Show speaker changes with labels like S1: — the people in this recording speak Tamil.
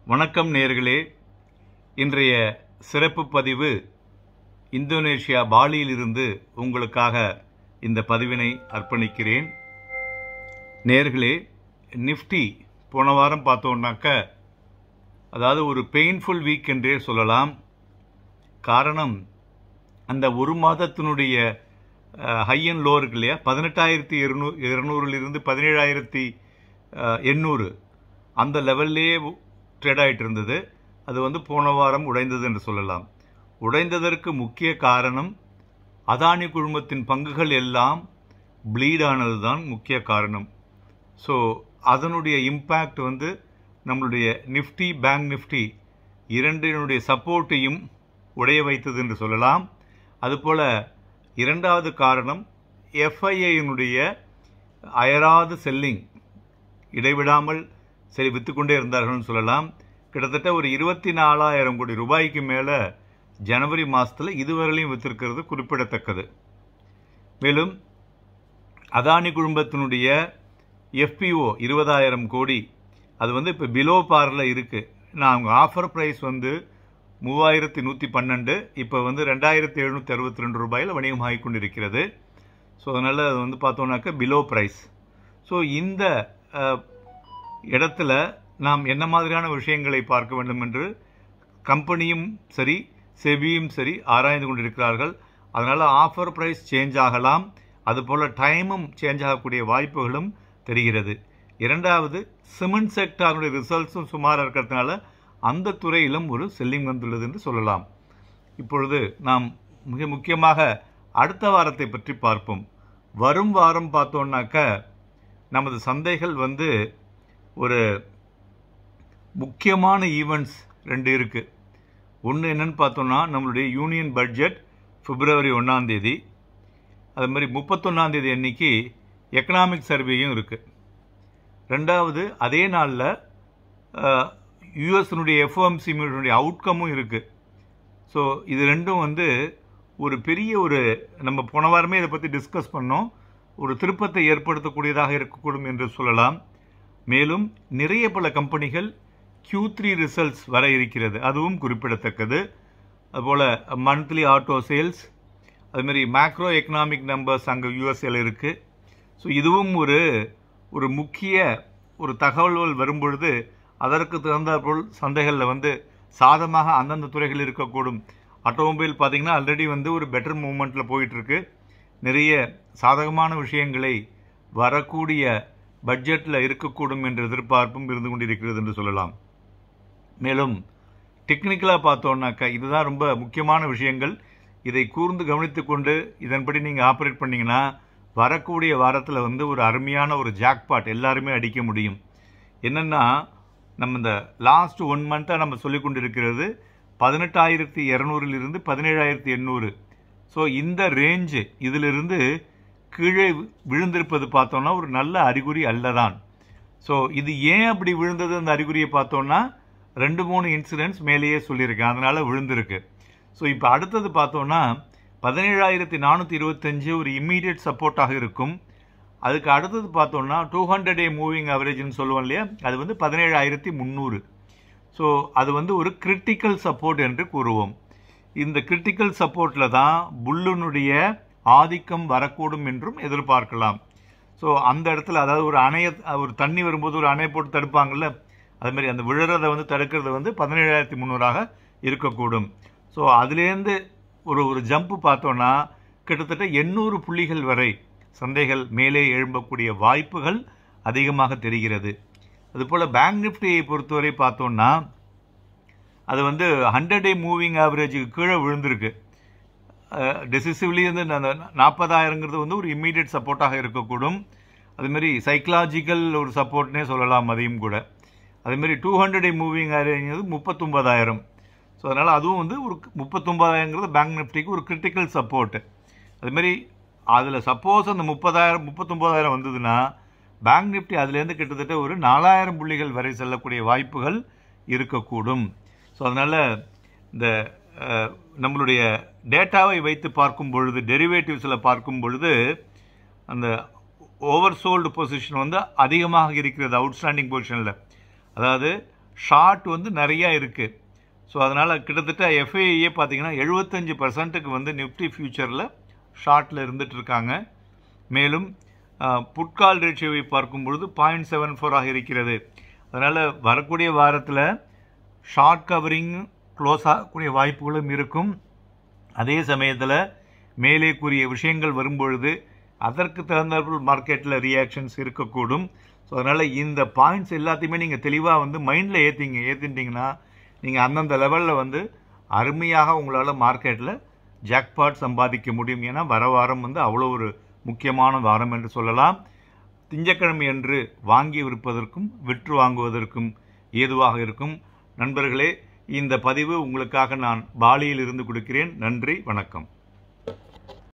S1: வணக்கம் நேர்களே இன்றைய சிறப்பு பதிவு இந்தோனேஷியா பாலியிலிருந்து உங்களுக்காக இந்த பதிவினை அர்ப்பணிக்கிறேன் நேர்களே நிஃப்டி போன வாரம் பார்த்தோம்னாக்க அதாவது ஒரு பெயின்ஃபுல் வீக் என்றே சொல்லலாம் காரணம் அந்த ஒரு மாதத்தினுடைய ஹை அண்ட் லோ இருக்கு இல்லையா பதினெட்டாயிரத்தி இருநூ இருநூறுலிருந்து பதினேழாயிரத்தி எண்ணூறு அந்த லெவல்லையே ட்ரேட் ஆகிட்டு இருந்தது அது வந்து போன வாரம் உடைந்தது என்று சொல்லலாம் உடைந்ததற்கு முக்கிய காரணம் அதானி குழுமத்தின் பங்குகள் எல்லாம் ப்ளீட் ஆனது தான் முக்கிய காரணம் ஸோ அதனுடைய இம்பேக்ட் வந்து நம்மளுடைய நிஃப்டி பேங்க் நிஃப்டி இரண்டினுடைய சப்போர்ட்டையும் உடைய வைத்தது என்று சொல்லலாம் அதுபோல் இரண்டாவது காரணம் எஃப்ஐஐயினுடைய அயராது செல்லிங் இடைவிடாமல் சரி விற்றுக்கொண்டே இருந்தார்கள்னு சொல்லலாம் கிட்டத்தட்ட ஒரு இருபத்தி நாலாயிரம் கோடி ரூபாய்க்கு மேலே ஜனவரி மாதத்தில் இதுவரையிலையும் விற்றிருக்கிறது குறிப்பிடத்தக்கது மேலும் அதானி குடும்பத்தினுடைய எஃபிஓ இருபதாயிரம் கோடி அது வந்து இப்போ பிலோ பாரில் இருக்குது நான் அவங்க ஆஃபர் ப்ரைஸ் வந்து மூவாயிரத்தி நூற்றி பன்னெண்டு இப்போ வந்து ரெண்டாயிரத்தி எழுநூற்றி அறுபத்தி ரெண்டு ரூபாயில் வணிகமாகி கொண்டிருக்கிறது ஸோ அதனால் அது வந்து பார்த்தோன்னாக்க பிலோ ப்ரைஸ் ஸோ இந்த இடத்துல நாம் என்ன மாதிரியான விஷயங்களை பார்க்க வேண்டும் என்று கம்பெனியும் சரி செபியும் சரி ஆராய்ந்து கொண்டிருக்கிறார்கள் அதனால் ஆஃபர் ப்ரைஸ் சேஞ்ச் ஆகலாம் அதுபோல் டைமும் சேஞ்ச் ஆகக்கூடிய வாய்ப்புகளும் தெரிகிறது இரண்டாவது சிமெண்ட் செக்டாருடைய ரிசல்ட்ஸும் சுமாராக இருக்கிறதுனால அந்த துறையிலும் ஒரு செல்லிங் வந்துள்ளது என்று சொல்லலாம் இப்பொழுது நாம் மிக முக்கியமாக அடுத்த வாரத்தை பற்றி பார்ப்போம் வரும் வாரம் பார்த்தோன்னாக்க நமது சந்தைகள் வந்து ஒரு முக்கியமான ஈவெண்ட்ஸ் ரெண்டு இருக்குது ஒன்று என்னன்னு பார்த்தோன்னா நம்மளுடைய யூனியன் பட்ஜெட் பிப்ரவரி ஒன்றாந்தேதி அது மாதிரி முப்பத்தொன்னாந்தேதி அன்னைக்கு எக்கனாமிக் சர்வேயும் இருக்குது ரெண்டாவது அதே நாளில் யூஎஸ்னுடைய எஃப்ஓஎம்சி மீனுடைய அவுட்கமும் இருக்குது ஸோ இது ரெண்டும் வந்து ஒரு பெரிய ஒரு நம்ம போன வாரமே இதை பற்றி டிஸ்கஸ் பண்ணோம் ஒரு திருப்பத்தை ஏற்படுத்தக்கூடியதாக இருக்கக்கூடும் என்று சொல்லலாம் மேலும் நிறைய பல கம்பெனிகள் கியூ த்ரீ ரிசல்ட்ஸ் வர இருக்கிறது அதுவும் குறிப்பிடத்தக்கது அதுபோல் மந்த்லி ஆட்டோ சேல்ஸ் அதுமாரி மேக்ரோ எக்கனாமிக் நம்பர்ஸ் அங்கே யூஎஸ்ஏல இருக்குது ஸோ இதுவும் ஒரு ஒரு முக்கிய ஒரு தகவல்கள் வரும்பொழுது அதற்கு தகுந்தாற்போல் சந்தைகளில் வந்து சாதமாக அந்தந்த துறைகள் இருக்கக்கூடும் ஆட்டோமொபைல் பார்த்திங்கன்னா ஆல்ரெடி வந்து ஒரு பெட்டர் மூமெண்ட்டில் போயிட்டுருக்கு நிறைய சாதகமான விஷயங்களை வரக்கூடிய பட்ஜெட்டில் இருக்கக்கூடும் என்ற எதிர்பார்ப்பும் இருந்து கொண்டிருக்கிறது என்று சொல்லலாம் மேலும் டெக்னிக்கலாக பார்த்தோன்னாக்கா இதுதான் ரொம்ப முக்கியமான விஷயங்கள் இதை கூர்ந்து கவனித்து கொண்டு இதன்படி நீங்கள் ஆப்ரேட் பண்ணிங்கன்னா வரக்கூடிய வாரத்தில் வந்து ஒரு அருமையான ஒரு ஜாக்பாட் எல்லாருமே அடிக்க முடியும் என்னென்னா நம்ம இந்த லாஸ்ட் ஒன் மந்த்தாக நம்ம சொல்லி கொண்டிருக்கிறது பதினெட்டாயிரத்தி இரநூறிலிருந்து பதினேழாயிரத்தி எண்ணூறு ஸோ இந்த ரேஞ்சு இதிலிருந்து கீழே விழுந்திருப்பது பார்த்தோன்னா ஒரு நல்ல அறிகுறி அல்லதான் ஸோ இது ஏன் அப்படி விழுந்தது அந்த அறிகுறியை பார்த்தோன்னா ரெண்டு மூணு இன்சிடென்ட்ஸ் மேலேயே சொல்லியிருக்கேன் அதனால் விழுந்திருக்கு ஸோ இப்போ அடுத்தது பார்த்தோன்னா பதினேழாயிரத்தி நானூற்றி இருபத்தஞ்சு ஒரு இம்மீடியட் சப்போர்ட்டாக இருக்கும் அதுக்கு அடுத்தது பார்த்தோம்னா டூ ஹண்ட்ரட் டே மூவிங் அவரேஜ்னு சொல்லுவோம் இல்லையா அது வந்து பதினேழாயிரத்தி முந்நூறு ஸோ அது வந்து ஒரு கிரிட்டிக்கல் சப்போர்ட் என்று கூறுவோம் இந்த கிரிட்டிக்கல் சப்போர்ட்டில் தான் புல்லுனுடைய ஆதிக்கம் வரக்கூடும் என்றும் எதிர்பார்க்கலாம் ஸோ அந்த இடத்துல அதாவது ஒரு அணைய ஒரு தண்ணி வரும்போது ஒரு அணை போட்டு தடுப்பாங்கள்ல அது மாதிரி அந்த விழுறதை வந்து தடுக்கிறது வந்து பதினேழாயிரத்தி முந்நூறாக இருக்கக்கூடும் ஸோ அதுலேருந்து ஒரு ஒரு ஜம்ப்பு பார்த்தோன்னா கிட்டத்தட்ட எண்ணூறு புள்ளிகள் வரை சந்தைகள் மேலே எழும்பக்கூடிய வாய்ப்புகள் அதிகமாக தெரிகிறது அதுபோல் பேங்க் நிஃப்டியை பொறுத்தவரை பார்த்தோன்னா அது வந்து ஹண்ட்ரட் டே மூவிங் ஆவரேஜுக்கு கீழே விழுந்திருக்கு டெசிசிவ்லி வந்து அந்த நாற்பதாயிரங்கிறது வந்து ஒரு இம்மீடியட் சப்போர்ட்டாக இருக்கக்கூடும் அதுமாரி சைக்கலாஜிக்கல் ஒரு சப்போர்ட்னே சொல்லலாம் அதையும் கூட அதேமாரி two hundred day moving average முப்பத்தொம்பதாயிரம் ஸோ அதனால் அதுவும் வந்து ஒரு முப்பத்தொம்பதாயிரங்கிறது பேங்க் நிஃப்டிக்கு ஒரு கிரிட்டிக்கல் சப்போர்ட்டு அதுமாரி அதில் சப்போஸ் அந்த முப்பதாயிரம் முப்பத்தொம்போதாயிரம் வந்ததுன்னா பேங்க் நிஃப்டி அதுலேருந்து கிட்டத்தட்ட ஒரு நாலாயிரம் புள்ளிகள் வரை செல்லக்கூடிய வாய்ப்புகள் இருக்கக்கூடும் ஸோ அதனால் இந்த நம்மளுடைய டேட்டாவை வைத்து பார்க்கும் பொழுது டெரிவேட்டிவ்ஸில் பார்க்கும் பொழுது அந்த ஓவர் சோல்டு பொசிஷன் வந்து அதிகமாக இருக்கிறது அவுட்ஸ்டாண்டிங் பொசிஷனில் அதாவது ஷார்ட் வந்து நிறையா இருக்குது ஸோ அதனால் கிட்டத்தட்ட எஃப்ஐஏ பார்த்தீங்கன்னா எழுபத்தஞ்சு பர்சன்ட்டுக்கு வந்து நிஃப்டி ஃபியூச்சரில் ஷார்ட்டில் இருந்துட்டு இருக்காங்க மேலும் புட்கால் ரேஷியோவை பார்க்கும் பொழுது பாயிண்ட் செவன் ஃபோராக இருக்கிறது அதனால் வரக்கூடிய வாரத்தில் ஷார்ட் கவரிங் க்ளோஸ் ஆகக்கூடிய வாய்ப்புகளும் இருக்கும் அதே சமயத்தில் மேலே கூறிய விஷயங்கள் வரும்பொழுது அதற்கு தகுந்தாற்போல் மார்க்கெட்டில் ரியாக்ஷன்ஸ் இருக்கக்கூடும் ஸோ அதனால் இந்த பாயிண்ட்ஸ் எல்லாத்தையுமே நீங்கள் தெளிவாக வந்து மைண்டில் ஏற்றிங்க ஏற்றிட்டிங்கன்னா நீங்கள் அந்தந்த லெவலில் வந்து அருமையாக உங்களால் மார்க்கெட்டில் ஜாக்பாட் சம்பாதிக்க முடியும் ஏன்னா வர வாரம் வந்து அவ்வளோ ஒரு முக்கியமான வாரம் என்று சொல்லலாம் திங்கக்கிழமை அன்று வாங்கி விற்பதற்கும் விற்று வாங்குவதற்கும் ஏதுவாக இருக்கும் நண்பர்களே இந்த பதிவு உங்களுக்காக நான் பாலியில் இருந்து கொடுக்கிறேன் நன்றி வணக்கம்